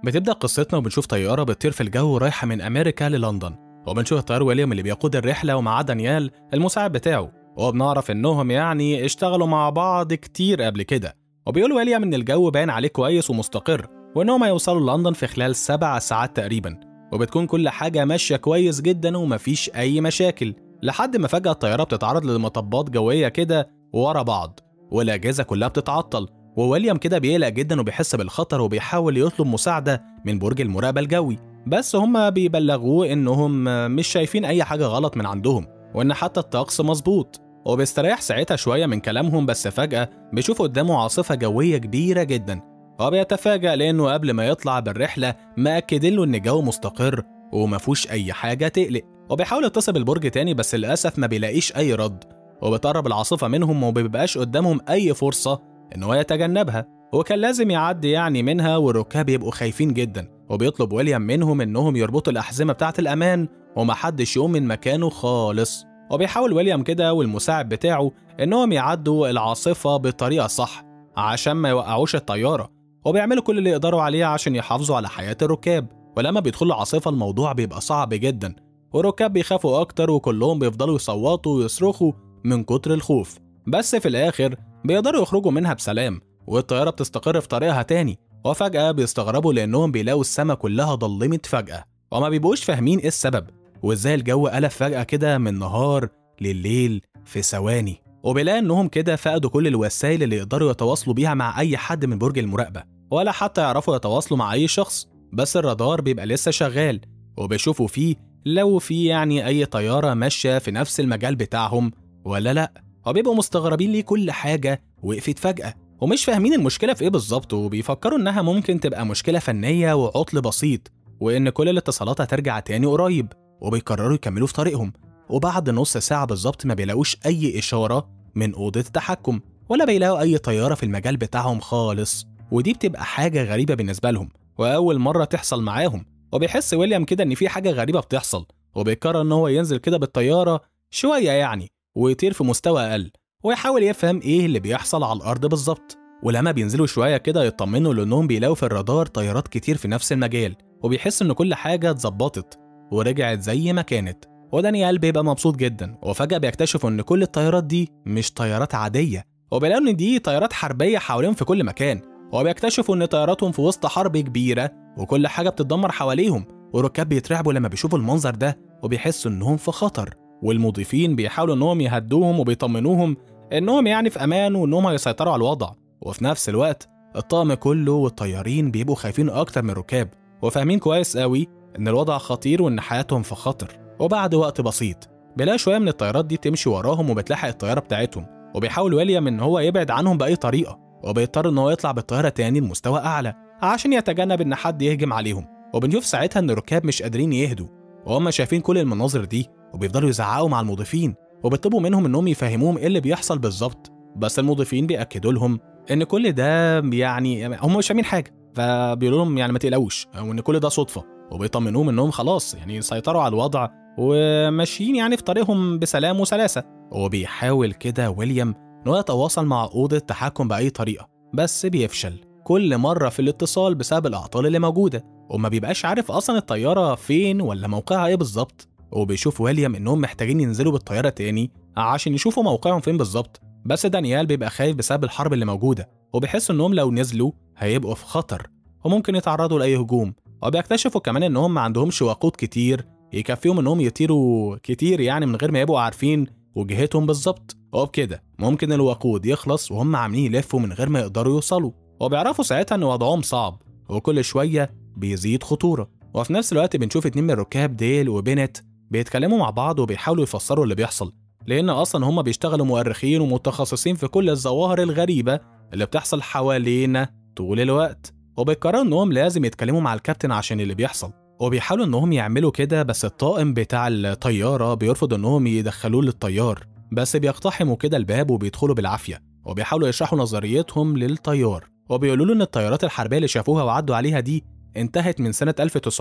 بتبدأ قصتنا وبنشوف طيارة بتطير في الجو رايحة من أمريكا للندن وبنشوف الطيار ويليام اللي بيقود الرحلة ومعاه دانيال المساعد بتاعه وبنعرف إنهم يعني اشتغلوا مع بعض كتير قبل كده وبيقول ويليام إن الجو باين عليه كويس ومستقر وإنهم هيوصلوا لندن في خلال سبع ساعات تقريبا وبتكون كل حاجة ماشية كويس جدا ومفيش أي مشاكل لحد ما فجأة الطيارة بتتعرض لمطبات جوية كده ورا بعض والأجهزة كلها بتتعطل وويليام كده بيقلق جدا وبيحس بالخطر وبيحاول يطلب مساعدة من برج المراقبة الجوي بس هما بيبلغوه إنهم مش شايفين أي حاجة غلط من عندهم وإن حتى الطقس مظبوط وبيستريح ساعتها شوية من كلامهم بس فجأة بيشوف قدامه عاصفة جوية كبيرة جدا هو بيتفاجأ لأنه قبل ما يطلع بالرحلة مأكدين له إن الجو مستقر ومفهوش أي حاجة تقلق وبيحاول يتصل بالبرج تاني بس للأسف ما بيلاقيش أي رد وبتقرب العاصفة منهم ومبيبقاش قدامهم أي فرصة إن هو يتجنبها وكان لازم يعدي يعني منها والركاب يبقوا خايفين جدا وبيطلب ويليام منهم إنهم يربطوا الأحزمة بتاعة الأمان ومحدش يقوم من مكانه خالص وبيحاول ويليام كده والمساعد بتاعه إنهم يعدوا العاصفة بطريقة صح عشان ما يوقعوش الطيارة وبيعملوا كل اللي يقدروا عليه عشان يحافظوا على حياة الركاب ولما بيدخلوا العاصفة الموضوع بيبقى صعب جدا والركاب بيخافوا أكتر وكلهم بيفضلوا يصوتوا ويصرخوا من كتر الخوف بس في الآخر بيقدروا يخرجوا منها بسلام والطيارة بتستقر في طريقها تاني وفجأة بيستغربوا لأنهم بيلاقوا السما كلها ضلمت فجأة وما بيبقوش فاهمين إيه السبب وإزاي الجو قلب فجأة كده من نهار لليل في ثواني وبيلاقي إنهم كده فقدوا كل الوسائل اللي يقدروا يتواصلوا بيها مع أي حد من برج المراقبة ولا حتى يعرفوا يتواصلوا مع أي شخص بس الرادار بيبقى لسه شغال وبيشوفوا فيه لو في يعني أي طيارة ماشية في نفس المجال بتاعهم ولا لأ وبيبقوا مستغربين ليه كل حاجة وقفت فجأة ومش فاهمين المشكلة في إيه بالظبط وبيفكروا إنها ممكن تبقى مشكلة فنية وعطل بسيط وإن كل الاتصالات هترجع تاني قريب وبيقرروا يكملوا في طريقهم وبعد نص ساعة بالظبط ما بيلاقوش أي إشارة من أوضة التحكم ولا بيلاقوا أي طيارة في المجال بتاعهم خالص ودي بتبقى حاجة غريبة بالنسبة لهم وأول مرة تحصل معاهم وبيحس ويليام كده إن في حاجة غريبة بتحصل وبيقرر إن هو ينزل كده بالطيارة شوية يعني ويطير في مستوى أقل ويحاول يفهم إيه اللي بيحصل على الأرض بالظبط ولما بينزلوا شوية كده يطمنوا لأنهم بيلاقوا في الرادار طيارات كتير في نفس المجال وبيحس إن كل حاجة اتظبطت ورجعت زي ما كانت ودانيال بيبقى مبسوط جدا وفجأة بيكتشفوا إن كل الطيارات دي مش طيارات عادية وبيلاقوا إن دي طيارات حربية حواليهم في كل مكان وبيكتشفوا إن طياراتهم في وسط حرب كبيرة وكل حاجة بتتدمر حواليهم والركاب بيترعبوا لما بيشوفوا المنظر ده وبيحسوا إنهم في خطر والمضيفين بيحاولوا إنهم يهدوهم وبيطمنوهم إنهم يعني في أمان وإنهم هيسيطروا على الوضع وفي نفس الوقت الطاقم كله والطيارين بيبقوا خايفين أكتر من الركاب وفاهمين كويس قوي إن الوضع خطير وإن حياتهم في خطر وبعد وقت بسيط بيلاقي شوية من الطيارات دي تمشي وراهم وبتلاحق الطيارة بتاعتهم وبيحاول ويليام إن هو يبعد عنهم بأي طريقة وبيضطر إن هو يطلع بالطيارة تاني لمستوى أعلى عشان يتجنب إن حد يهجم عليهم وبنشوف ساعتها إن الركاب مش قادرين يهدوا وهم شايفين كل المناظر دي وبيفضلوا يزعقوا مع المضيفين وبيطلبوا منهم إنهم يفهموهم إيه اللي بيحصل بالظبط بس المضيفين بيأكدوا لهم إن كل ده يعني هم مش فاهمين حاجة فبيقولوا لهم يعني ما تقلقوش وإن كل ده صدفة وبيطمنوهم إنهم خلاص يعني سيطروا على الوضع وماشيين يعني في طريقهم بسلام وسلاسة وبيحاول كده ويليام إن هو يتواصل مع أوضة التحكم بأي طريقة بس بيفشل كل مرة في الاتصال بسبب الأعطال اللي موجودة وما بيبقاش عارف أصلا الطيارة فين ولا موقعها إيه بالظبط وبيشوف ويليام إنهم محتاجين ينزلوا بالطيارة تاني عشان يشوفوا موقعهم فين بالظبط بس دانيال بيبقى خايف بسبب الحرب اللي موجودة وبيحس إنهم لو نزلوا هيبقوا في خطر وممكن يتعرضوا لأي هجوم وبيكتشفوا كمان إنهم ما عندهمش وقود كتير يكفيهم إنهم يطيروا كتير يعني من غير ما يبقوا عارفين وجهتهم بالظبط وبكده ممكن الوقود يخلص وهم عاملين يلفوا من غير ما يقدروا يوصلوا وبيعرفوا ساعتها إن وضعهم صعب وكل شوية بيزيد خطورة وفي نفس الوقت بنشوف اتنين من الركاب ديل وبنت بيتكلموا مع بعض وبيحاولوا يفسروا اللي بيحصل لأن أصلا هما بيشتغلوا مؤرخين ومتخصصين في كل الظواهر الغريبة اللي بتحصل حوالينا طول الوقت وبيقرروا إنهم لازم يتكلموا مع الكابتن عشان اللي بيحصل وبيحاولوا إنهم يعملوا كده بس الطاقم بتاع الطيارة بيرفض إنهم يدخلوه للطيار بس بيقتحموا كده الباب وبيدخلوا بالعافية وبيحاولوا يشرحوا نظريتهم للطيار وبيقولوا له إن الطيارات الحربية اللي شافوها وعدوا عليها دي انتهت من سنة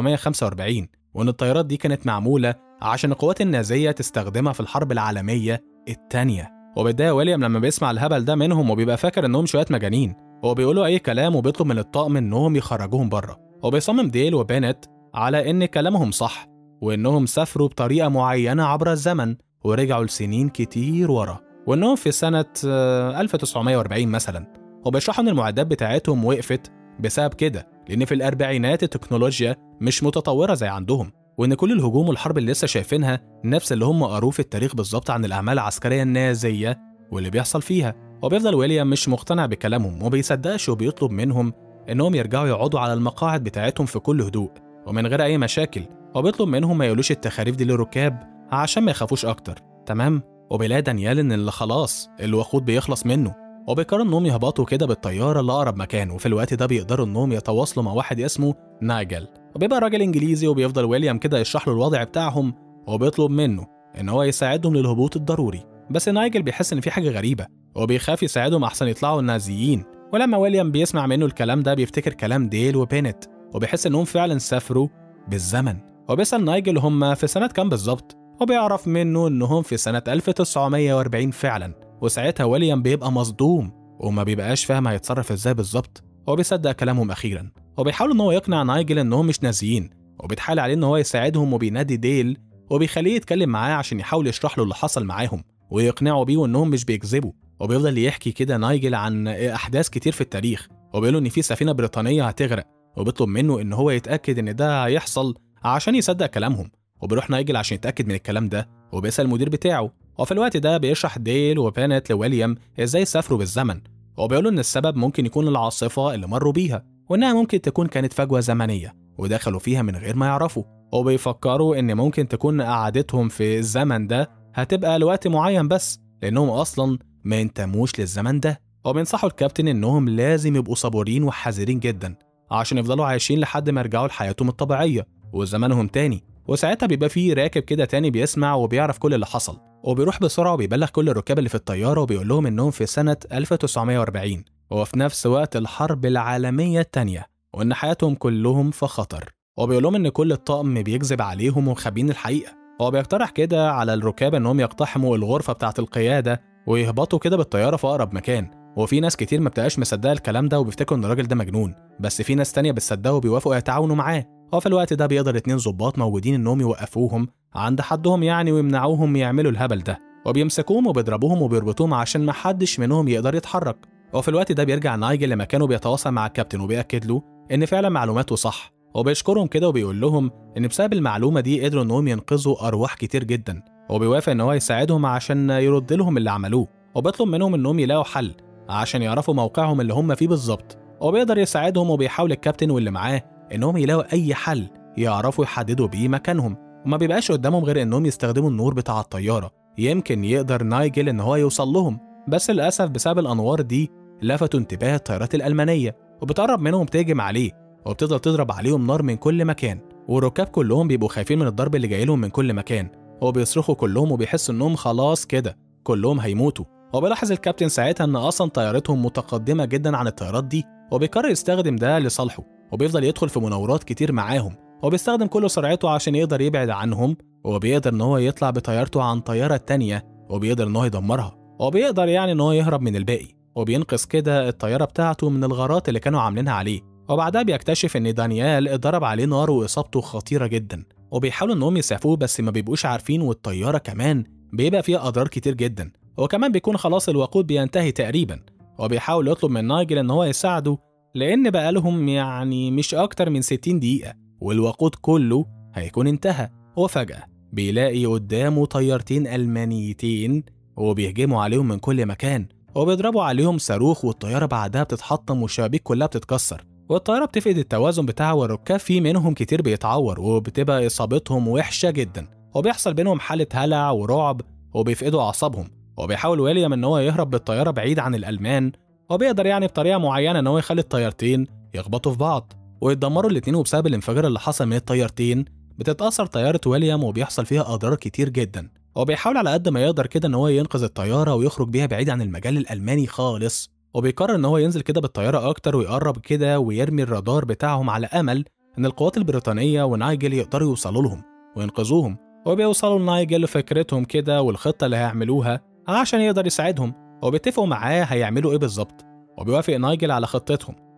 1945 وإن الطيارات دي كانت معمولة عشان القوات النازية تستخدمها في الحرب العالمية التانية وبيتضايق ويليام لما بيسمع الهبل ده منهم وبيبقى فاكر إنهم شوية مجانين هو بيقولوا أي كلام وبيطلب من الطاقم إنهم يخرجوهم بره وبيصمم ديل وبينت على إن كلامهم صح وإنهم سافروا بطريقة معينة عبر الزمن ورجعوا لسنين كتير ورا وإنهم في سنة 1940 مثلا وبيشرحوا إن المعدات بتاعتهم وقفت بسبب كده لأن في الأربعينات التكنولوجيا مش متطورة زي عندهم وإن كل الهجوم والحرب اللي لسه شايفينها نفس اللي هم قروه في التاريخ بالظبط عن الأعمال العسكرية النازية واللي بيحصل فيها وبيفضل ويليام مش مقتنع بكلامهم وبيصدقش وبيطلب منهم إنهم يرجعوا يقعدوا على المقاعد بتاعتهم في كل هدوء ومن غير أي مشاكل وبيطلب منهم ما يقولوش التخاريف دي للركاب عشان ما يخافوش أكتر تمام وبيلاقي دانيال إن اللي خلاص الوقود بيخلص منه وبيقرروا إنهم يهبطوا كده بالطيارة لأقرب مكان وفي الوقت ده بيقدروا إنهم يتواصلوا مع واحد اسمه نايجل وبيبقى راجل إنجليزي وبيفضل ويليام كده يشرح له الوضع بتاعهم وبيطلب منه إن هو يساعدهم للهبوط الضروري بس نايجل بيحس إن في حاجة غريبة وبيخاف يساعدهم أحسن يطلعوا النازيين ولما ويليام بيسمع منه الكلام ده بيفتكر كلام ديل وبينت وبيحس إنهم فعلا سافروا بالزمن وبيسأل نايجل هم في سنة كام بالظبط وبيعرف منه إنهم في سنة 1940 فعلا وساعتها ويليام بيبقى مصدوم وما بيبقاش فاهم هيتصرف ازاي بالظبط هو بيصدق كلامهم اخيرا وبيحاول ان هو يقنع نايجل انهم مش نازيين وبيتحايل عليه ان هو يساعدهم وبينادي ديل وبيخليه يتكلم معاه عشان يحاول يشرح له اللي حصل معاهم ويقنعه بيه انهم مش بيكذبوا وبيفضل يحكي كده نايجل عن احداث كتير في التاريخ وبيقول له ان في سفينه بريطانيه هتغرق وبيطلب منه ان هو يتاكد ان ده هيحصل عشان يصدق كلامهم وبيروح نايجل عشان يتاكد من الكلام ده وبيسال المدير بتاعه وفي الوقت ده بيشرح ديل وبانت لويليام ازاي سافروا بالزمن وبيقولوا ان السبب ممكن يكون العاصفه اللي مروا بيها وانها ممكن تكون كانت فجوه زمنيه ودخلوا فيها من غير ما يعرفوا وبيفكروا ان ممكن تكون قعدتهم في الزمن ده هتبقى لوقت معين بس لانهم اصلا ما ينتموش للزمن ده وبينصحوا الكابتن انهم لازم يبقوا صبورين وحذرين جدا عشان يفضلوا عايشين لحد ما يرجعوا لحياتهم الطبيعيه وزمانهم تاني وساعتها بيبقى فيه راكب كده تاني بيسمع وبيعرف كل اللي حصل وبيروح بسرعه وبيبلغ كل الركاب اللي في الطياره وبيقول لهم انهم في سنه 1940 وفي نفس وقت الحرب العالميه الثانيه وان حياتهم كلهم في خطر وبيقول لهم ان كل الطقم بيكذب عليهم ومخبين الحقيقه هو بيقترح كده على الركاب انهم يقتحموا الغرفه بتاعه القياده ويهبطوا كده بالطياره في اقرب مكان وفي ناس كتير ما بتبقاش مصدقه الكلام ده وبيفتكروا ان الراجل ده مجنون بس في ناس تانية بتصدقه وبيوافقوا يتعاونوا معاه وفي الوقت ده بيقدر اتنين ظباط موجودين انهم يوقفوهم عند حدهم يعني ويمنعوهم يعملوا الهبل ده وبيمسكوهم وبيضربوهم وبيربطوهم عشان ما حدش منهم يقدر يتحرك وفي الوقت ده بيرجع نايجل لمكانه بيتواصل مع الكابتن وبيأكد له ان فعلا معلوماته صح وبيشكرهم كده وبيقول لهم ان بسبب المعلومه دي قدروا انهم ينقذوا ارواح كتير جدا وبيوافق ان هو يساعدهم عشان يرد لهم اللي عملوه وبيطلب منهم انهم يلاقوا حل عشان يعرفوا موقعهم اللي هم فيه بالظبط وبيقدر يساعدهم وبيحاول الكابتن واللي معاه انهم يلاقوا اي حل يعرفوا يحددوا بيه مكانهم وما بيبقاش قدامهم غير انهم يستخدموا النور بتاع الطياره يمكن يقدر نايجل ان هو يوصل لهم بس للاسف بسبب الانوار دي لفتوا انتباه الطيارات الالمانيه وبتقرب منهم تهجم عليه وبتفضل تضرب عليهم نار من كل مكان والركاب كلهم بيبقوا خايفين من الضرب اللي جاي لهم من كل مكان وبيصرخوا كلهم وبيحسوا انهم خلاص كده كلهم هيموتوا وبيلاحظ الكابتن ساعتها ان اصلا طيارتهم متقدمه جدا عن الطيارات دي وبيقرر يستخدم ده لصالحه وبيفضل يدخل في مناورات كتير معاهم وبيستخدم كل سرعته عشان يقدر يبعد عنهم وبيقدر ان هو يطلع بطيارته عن طياره تانية وبيقدر ان هو يدمرها وبيقدر يعني ان هو يهرب من الباقي وبينقذ كده الطياره بتاعته من الغارات اللي كانوا عاملينها عليه وبعدها بيكتشف ان دانيال اتضرب عليه نار واصابته خطيره جدا وبيحاولوا انهم يسعفوه بس ما بيبقوش عارفين والطياره كمان بيبقى فيها اضرار كتير جدا وكمان بيكون خلاص الوقود بينتهي تقريبا وبيحاول يطلب من نايجل ان هو يساعده لان بقالهم يعني مش اكتر من 60 دقيقه والوقود كله هيكون انتهى وفجاه بيلاقي قدامه طيارتين المانيتين وبيهجموا عليهم من كل مكان وبيضربوا عليهم صاروخ والطياره بعدها بتتحطم والشبابيك كلها بتتكسر والطياره بتفقد التوازن بتاعها والركاب في منهم كتير بيتعور وبتبقى اصابتهم وحشه جدا وبيحصل بينهم حاله هلع ورعب وبيفقدوا اعصابهم وبيحاول ويليام ان هو يهرب بالطياره بعيد عن الالمان وبيقدر يعني بطريقه معينه ان هو يخلي الطيارتين يخبطوا في بعض ويتدمروا الاتنين وبسبب الانفجار اللي حصل من الطيارتين بتتاثر طياره ويليام وبيحصل فيها اضرار كتير جدا وبيحاول على قد ما يقدر كده ان هو ينقذ الطياره ويخرج بيها بعيد عن المجال الالماني خالص وبيقرر ان هو ينزل كده بالطياره اكتر ويقرب كده ويرمي الرادار بتاعهم على امل ان القوات البريطانيه ونايجل يقدروا يوصلوا لهم وينقذوهم وبيوصلوا لنايجل فكرتهم كده والخطه اللي هيعملوها عشان يقدر يساعدهم وبيتفقوا معاه هيعملوا ايه بالظبط وبيوافق نايجل على خطتهم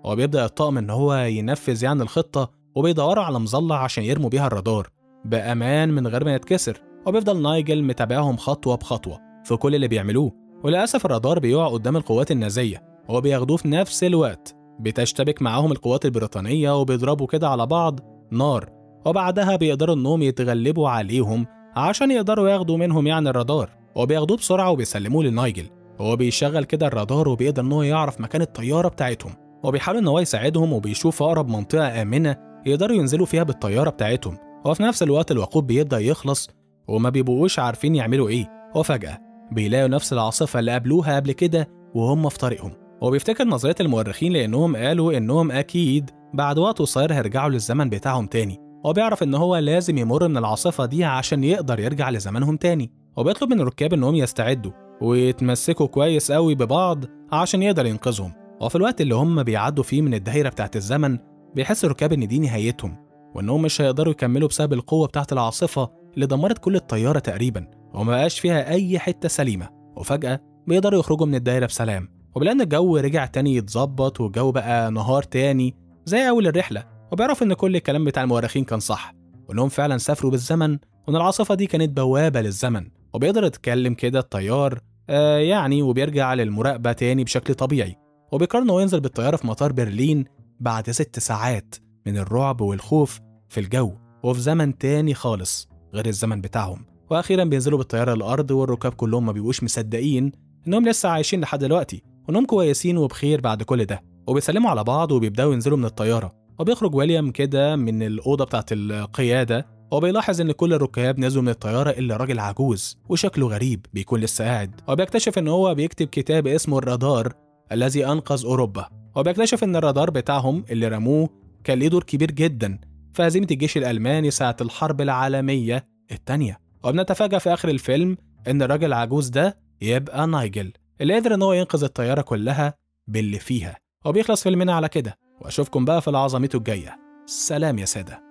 هو بيبدأ الطاقم إن هو ينفذ يعني الخطة وبيدوروا على مظلة عشان يرموا بيها الرادار بأمان من غير ما يتكسر وبيفضل نايجل متابعهم خطوة بخطوة في كل اللي بيعملوه وللأسف الرادار بيقع قدام القوات النازية وبياخدوه في نفس الوقت بتشتبك معاهم القوات البريطانية وبيضربوا كده على بعض نار وبعدها بيقدروا إنهم يتغلبوا عليهم عشان يقدروا ياخدوا منهم يعني الرادار وبياخدوه بسرعة وبيسلموه لنايجل هو بيشغل كده الرادار وبيقدر إن هو يعرف مكان الطيارة بتاعتهم وبيحاول إن هو يساعدهم وبيشوف أقرب منطقة آمنة يقدروا ينزلوا فيها بالطيارة بتاعتهم وفي نفس الوقت الوقود بيبدأ يخلص وما بيبقوش عارفين يعملوا إيه وفجأة بيلاقوا نفس العاصفة اللي قابلوها قبل كده وهم في طريقهم وبيفتكر نظرية المؤرخين لأنهم قالوا إنهم أكيد بعد وقت قصير هيرجعوا للزمن بتاعهم تاني وبيعرف إن هو لازم يمر من العاصفة دي عشان يقدر يرجع لزمنهم تاني وبيطلب من الركاب إنهم يستعدوا ويتمسكوا كويس قوي ببعض عشان يقدر ينقذهم وفي الوقت اللي هم بيعدوا فيه من الدايرة بتاعت الزمن بيحس الركاب إن دي نهايتهم وإنهم مش هيقدروا يكملوا بسبب القوة بتاعت العاصفة اللي دمرت كل الطيارة تقريبا وما بقاش فيها أي حتة سليمة وفجأة بيقدروا يخرجوا من الدايرة بسلام وبلان الجو رجع تاني يتظبط والجو بقى نهار تاني زي أول الرحلة وبيعرف إن كل الكلام بتاع المؤرخين كان صح وإنهم فعلا سافروا بالزمن وإن العاصفة دي كانت بوابة للزمن وبيقدر يتكلم كده الطيار آه يعني وبيرجع للمراقبة تاني بشكل طبيعي وبيقرر إنه ينزل بالطيارة في مطار برلين بعد ست ساعات من الرعب والخوف في الجو وفي زمن تاني خالص غير الزمن بتاعهم واخيرا بينزلوا بالطياره الارض والركاب كلهم ما بيبقوش مصدقين انهم لسه عايشين لحد دلوقتي وانهم كويسين وبخير بعد كل ده وبيسلموا على بعض وبيبداوا ينزلوا من الطياره وبيخرج ويليام كده من الاوضه بتاعت القياده وبيلاحظ ان كل الركاب نزلوا من الطياره الا راجل عجوز وشكله غريب بيكون لسه قاعد وبيكتشف ان هو بيكتب كتاب اسمه الرادار الذي انقذ اوروبا وبيكتشف ان الرادار بتاعهم اللي رموه كان ليه دور كبير جدا في هزيمه الجيش الالماني ساعه الحرب العالميه الثانيه وبنتفاجأ في آخر الفيلم إن الراجل العجوز ده يبقى نايجل اللي قدر إن هو ينقذ الطيارة كلها باللي فيها وبيخلص فيلمنا على كده وأشوفكم بقى في العظميته الجاية سلام يا سادة